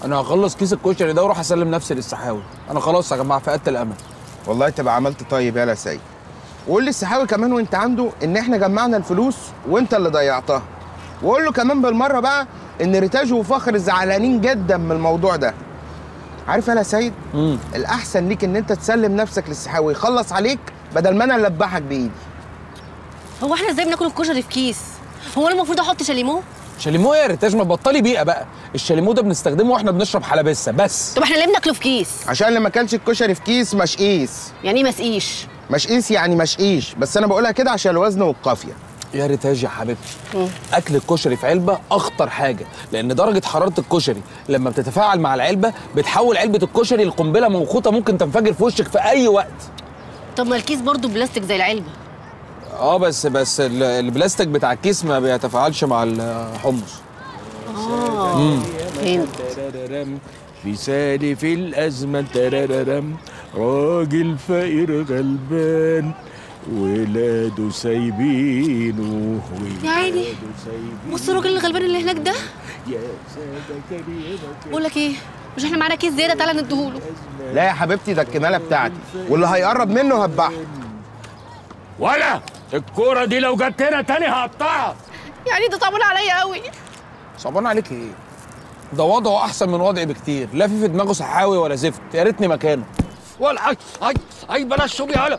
انا هخلص كيس الكشري ده واروح اسلم نفسي للسحاوي انا خلاص يا جماعه فقدت الامل والله تبقى عملت طيب يالا سيد وقول للسحاوي كمان وانت عنده ان احنا جمعنا الفلوس وانت اللي ضيعتها وقول له كمان بالمره بقى ان ريتاج وفخر زعلانين جدا من الموضوع ده عارف يالا سيد امم الاحسن ليك ان انت تسلم نفسك للسحاوي يخلص عليك بدل ما انا اللي اذبحك بايدي هو احنا ازاي بناكل الكشري في كيس هو انا المفروض احط شاليمو شاليمو يا ريتاج ما تبطلي بيئه بقى الشاليمو ده بنستخدمه واحنا بنشرب حلبسه بس طب احنا ليه بناكله في كيس عشان لما كانش الكشري في كيس مشقيس يعني ايه مسقيش مشقيس يعني مشقيش بس انا بقولها كده عشان الوزن والقافيه يا ريتاج يا حبيبتي اكل الكشري في علبه اخطر حاجه لان درجه حراره الكشري لما بتتفاعل مع العلبه بتحول علبه الكشري لقنبله موقوته ممكن تنفجر في وشك في اي وقت طب ما الكيس برضه بلاستيك زي العلبه اه بس بس ال- البلاستيك بتاع الكيس ما بيتفاعلش مع الحمص اه فهمت ترارم في سالف الأزمة ترارم راجل فقير غلبان ولاده سايبينه يا عيني ولاده سايبينه بص الراجل الغلبان اللي هناك ده يا سادة كريمة بقول لك ايه مش احنا معانا كيس زياده تعالى نديهوله لا يا حبيبتي ده الكماله بتاعتي واللي هيقرب منه هذبحه ولا الكورة دي لو جت هنا تاني هقطعها يعني ده صعبان عليا قوي صعبان عليك ايه ده وضعه احسن من وضعي بكتير لا في في دماغه سحاوي ولا زفت يا ريتني مكانه ولا اي اي اي بلاش شوبي هلا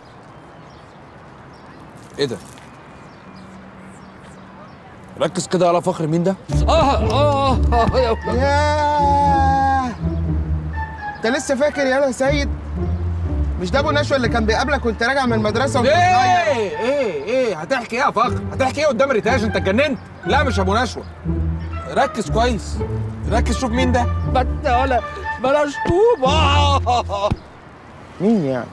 ايه ده ركز كده على فخر مين ده اه اه اه يا ولاد. ياه انت لسه فاكر يالا سيد مش ده ابو نشوى اللي كان بيقابلك وانت راجع من المدرسه وانت صغير ايه ايه ايه هتحكي ايه يا فخر هتحكي ايه قدام ريتاج انت اتجننت لا مش ابو نشوى ركز كويس ركز شوف مين ده بس ولا بلاش طوب آه. مين يعني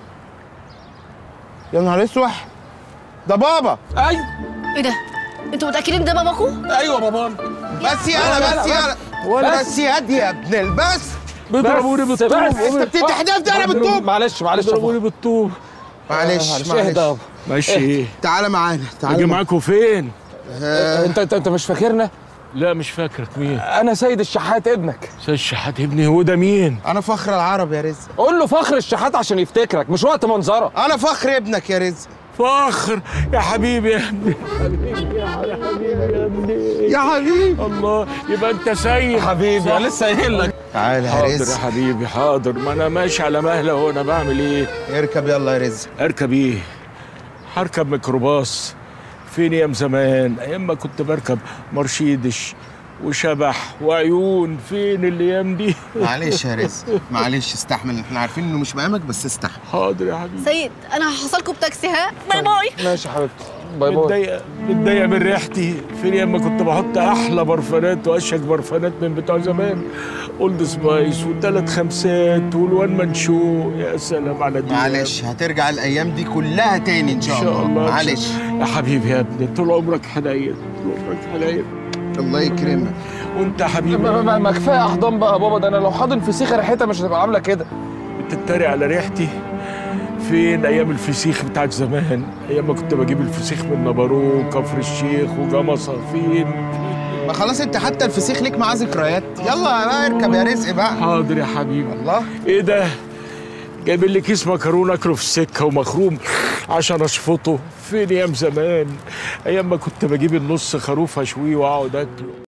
يا نهار اسوح ده بابا ايوه ايه ده انتوا متاكدين ده باباكو ايوه بابانا بس يالا بس يالا ولا بس يا دي يا ابن البس بيضربوني بالطوب انت بتحدف انا بالطوب معلش معلش يا بيضربوني فخر. بالطوب معلش معلش اهدى معلش ماشي ايه تعالى معانا اجي تعالى معانا. معاكم فين آه، انت انت انت مش فاكرنا لا مش فاكرك مين انا سيد الشحات ابنك استاذ شحات ابني هو ده مين انا فخر العرب يا رزق قول له فخر الشحات عشان يفتكرك مش وقت منظره انا فخر ابنك يا رزق فخر يا حبيبي يا ابني حبيبي يا حبيبي يا ابني يا حبيبي الله يبقى انت سيد حبيبي انا لسه قايل لك تعالى يا حاضر يا رزق حبيبي حاضر ما انا ماشي على مهله وانا بعمل ايه اركب يلا يا رزق اركب ايه هركب ميكروباص فين ايام زمان ايام ما كنت بركب مرشيدش وشبح وعيون فين الايام دي معلش يا رزق معلش استحمل احنا عارفين انه مش مقامك بس استحمل حاضر يا حبيبي سيد انا هحصلكوا بتاكسي ها باي باي ماشي يا حبيبتي باي باي متضايق متضايق من ريحتي فين ايام ما كنت بحط احلى برفانات واشيك برفانات من بتوع زمان اولد سبايس والثلاث خمسات والوان منشو يا سلام على دي معلش هترجع الايام دي كلها تاني ان ان شاء, شاء الله معلش يا حبيبي يا ابني طول عمرك حنين طول عمرك حنين الله يكرمك وانت يا حبيبي ما, ما, ما كفايه احضان بقى يا بابا ده انا لو حاضن فسيخ ريحتها مش هتبقى عامله كده بتتريق على ريحتي فين ايام الفسيخ بتاعت زمان ايام ما كنت بجيب الفسيخ من نبارو كفر الشيخ وجمصة فين ما خلاص انت حتى الفسيخ ليك معاه ذكريات يلا بقى اركب يا رزق بقى حاضر يا حبيبي الله ايه ده جايبين لي كيس مكرونه اكله في السكه ومخروم عشان اشفطه فين ايام زمان ايام ما كنت بجيب النص خروف اشويه واقعد اكله